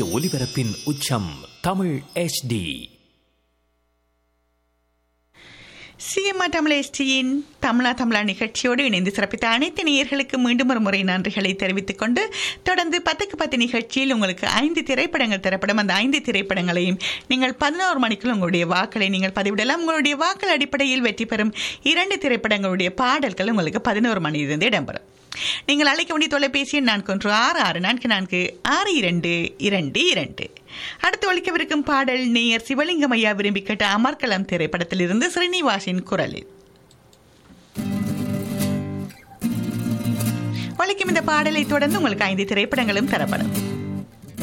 ஒலிபரப்பின் உச்சம் தமிழ் HD சிஎம்ஆ தமிழ் எஸ்டியின் தமிழா தமிழா நிகழ்ச்சியோடு இணைந்து சிறப்பித்த அனைத்து நேயர்களுக்கு மீண்டும் ஒரு முறை நன்றிகளை தெரிவித்துக் கொண்டு தொடர்ந்து பத்துக்கு பத்து நிகழ்ச்சியில் உங்களுக்கு ஐந்து திரைப்படங்கள் தரப்படும் அந்த ஐந்து திரைப்படங்களையும் நீங்கள் பதினோரு மணிக்குள் உங்களுடைய வாக்களை நீங்கள் பதிவிடலாம் உங்களுடைய வாக்கள் அடிப்படையில் வெற்றி பெறும் இரண்டு திரைப்படங்களுடைய பாடல்கள் உங்களுக்கு பதினோரு மணியிலிருந்து இடம்பெறும் நீங்கள் அழைக்க வேண்டிய தொலைபேசி எண் நான்கு ஒன்று ஆறு ஆறு நான்கு நான்கு ஆறு இரண்டு இரண்டு இரண்டு அடுத்து ஒழிக்கவிருக்கும் பாடல் நேயர் சிவலிங்கம் ஐயா விரும்பி கேட்ட அமர்கலம் திரைப்படத்திலிருந்து ஸ்ரீனிவாசின் குரலில் ஒழிக்கும் இந்த பாடலை தொடர்ந்து உங்களுக்கு ஐந்து திரைப்படங்களும் தரப்படும்